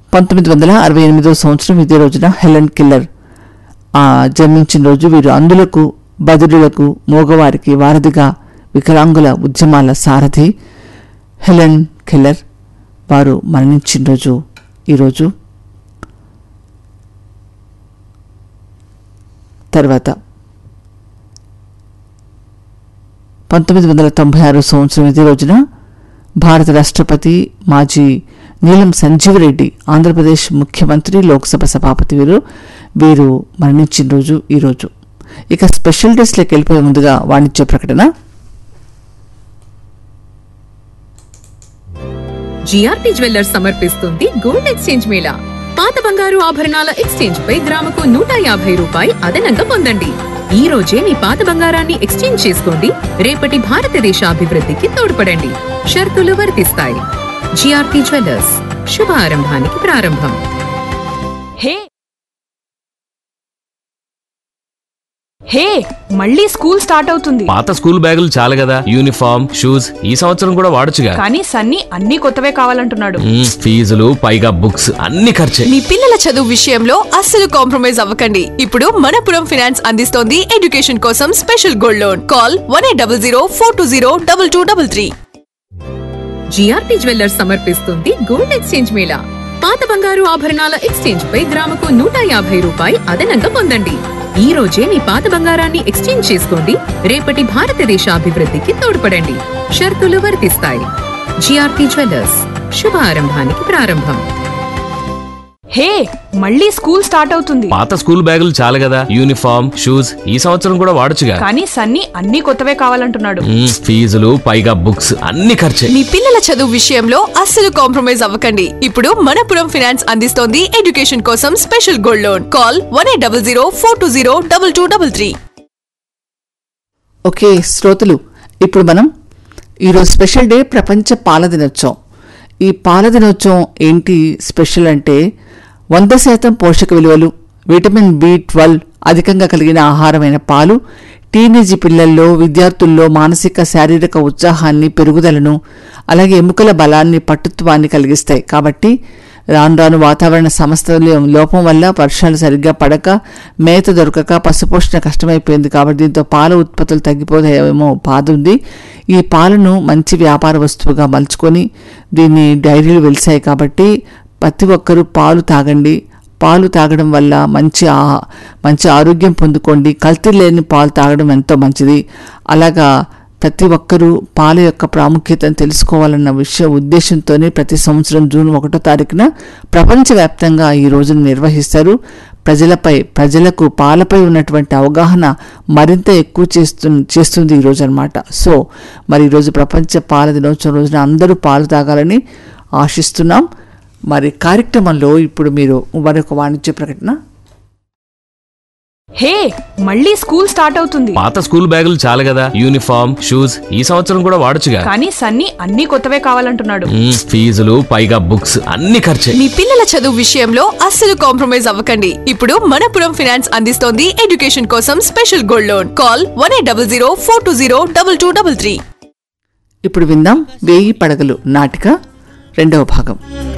పంతొమ్మిది వందల అరవై ఎనిమిదో సంవత్సరం ఇదే రోజున హెలెన్ కిల్లర్ ఆ, జన్మించిన రోజు వీరు అందులకు బదులులకు మోగవారికి వారధిగా వికలాంగుల ఉద్యమాల సారథి హెలెన్ కిల్లర్ వారు మరణించిన రోజు ఈరోజు తర్వాత పంతొమ్మిది వందల తొంభై ఆరు సంవత్సరం ఇదే రోజున భారత రాష్ట్రపతి మాజీ నీలం సంజీవరెడ్డి ఆంధ్రప్రదేశ్ ముఖ్యమంత్రి లోక్సభ సభాపతి వీరు వీరు మరణించిన రోజు ఈరోజు ఇక స్పెషల్ డేస్లోకి వెళ్ళిపోయే ముందుగా వాణిజ్య ప్రకటన జిఆర్టీ జ్యువెల్లర్స్ సమర్పిస్తుంది గోల్డ్ ఎక్స్చేంజ్ మేళా పాత బంగారు ఆభరణాల ఎక్స్చేంజ్ పై గ్రాముకు నూట యాభై రూపాయి అదనంగా పొందండి ఈ రోజే మీ పాత బంగారాన్ని ఎక్స్చేంజ్ చేసుకోండి రేపటి భారతదేశ అభివృద్ధికి తోడ్పడండి షరతులు వర్తిస్తాయి జిఆర్టీ జ్యువెల్లర్స్ శుభ ఆరంభానికి ప్రారంభం హే హే మళ్ళీ స్కూల్ స్టార్ట్ అవుతుంది పాత స్కూల్ బ్యాగులు చాలు కదా యూనిఫామ్ షూస్ ఈ సంవత్సరం కూడా వాడొచ్చుగా కానీ సన్నీ అన్ని కొత్తవే కావాలంటున్నాడు మ్మ్, ఫీజులు పైగా బుక్స్ అన్ని ఖర్చే మీ పిల్లల చదువు విషయంలో అస్సలు కాంప్రమైజ్ అవ్వకండి ఇప్పుడు మనపురం ఫైనాన్స్ అందిస్తోంది ఎడ్యుకేషన్ కోసం special gold loan call one eight double zero four two zero double two double three GRT jewellers సమర్పిస్తుంది గోల్డ్ ఎక్స్చేంజ్ మేళా పాత బంగారు ఆభరణాల ఎక్స్చేంజ్ పై గ్రాముకు నూట యాభై రూపాయి అదనంగా పొందండి ఈ రోజే మీ పాత బంగారాన్ని ఎక్స్చేంజ్ చేసుకోండి రేపటి భారతదేశ అభివృద్ధికి తోడ్పడండి షరతులు వర్తిస్తాయి జిఆర్టీ జ్యువెల్లర్స్ శుభ ఆరంభానికి ప్రారంభం హే మళ్ళీ స్కూల్ స్టార్ట్ అవుతుంది పాత స్కూల్ బ్యాగులు చాలు కదా యూనిఫామ్ షూస్ ఈ సంవత్సరం కూడా వాడొచ్చుగా కానీ సన్నీ అన్ని కొత్తవే కావాలంటున్నాడు మ్మ్, ఫీజులు పైగా బుక్స్ అన్ని ఖర్చే మీ పిల్లల చదువు విషయంలో అస్సలు కాంప్రమైజ్ అవ్వకండి ఇప్పుడు మనపురం ఫైనాన్స్ అందిస్తోంది ఎడ్యుకేషన్ కోసం special gold loan call one eight double zero four two zero double two double three okay శ్రోతలు ఇప్పుడు మనం ఈరోజు స్పెషల్ డే ప్రపంచ పాల దినోత్సవం ఈ పాల దినోత్సవం ఏంటి స్పెషల్ అంటే వంద శాతం పోషక విలువలు విటమిన్ బి ట్వెల్వ్ అధికంగా కలిగిన ఆహారమైన పాలు టీనేజీ పిల్లల్లో విద్యార్థుల్లో మానసిక శారీరక ఉత్సాహాన్ని పెరుగుదలను అలాగే ఎముకల బలాన్ని పట్టుత్వాన్ని కలిగిస్తాయి కాబట్టి రాను రాను వాతావరణ సమస్యల లోపం వల్ల వర్షాలు సరిగ్గా పడక మేత దొరకక పశుపోషణ కష్టమైపోయింది కాబట్టి దీంతో పాల ఉత్పత్తులు తగ్గిపోతాయేమో బాధ ఉంది ఈ పాలను మంచి వ్యాపార వస్తువుగా మలుచుకొని దీన్ని డైరీలు వెలిసాయి కాబట్టి ప్రతి ఒక్కరూ పాలు తాగండి పాలు తాగడం వల్ల మంచి ఆ మంచి ఆరోగ్యం పొందుకోండి కల్తీ లేని పాలు తాగడం ఎంతో మంచిది అలాగా ప్రతి ఒక్కరూ పాల యొక్క ప్రాముఖ్యతను తెలుసుకోవాలన్న విషయ ఉద్దేశంతోనే ప్రతి సంవత్సరం జూన్ ఒకటో తారీఖున ప్రపంచవ్యాప్తంగా ఈ రోజును నిర్వహిస్తారు ప్రజలపై ప్రజలకు పాలపై ఉన్నటువంటి అవగాహన మరింత ఎక్కువ చేస్తు చేస్తుంది ఈ రోజు అనమాట సో మరి ఈరోజు ప్రపంచ పాల దినోత్సవం రోజున అందరూ పాలు తాగాలని ఆశిస్తున్నాం మరి కార్యక్రమంలో ఇప్పుడు మీరు మరొక వాణిజ్య ప్రకటన హే మళ్ళీ స్కూల్ స్టార్ట్ అవుతుంది పాత స్కూల్ బ్యాగులు చాలు కదా యూనిఫామ్ షూస్ ఈ సంవత్సరం కూడా వాడొచ్చుగా కానీ సన్నీ అన్ని కొత్తవే కావాలంటున్నాడు మ్మ్, ఫీజులు పైగా బుక్స్ అన్ని ఖర్చే మీ పిల్లల చదువు విషయంలో అస్సలు కాంప్రమైజ్ అవ్వకండి ఇప్పుడు మనపురం ఫైనాన్స్ అందిస్తోంది ఎడ్యుకేషన్ కోసం special gold loan call one eight double zero four two zero double two double three ఇప్పుడు విందాం వేయి పడగలు నాటిక రెండవ భాగం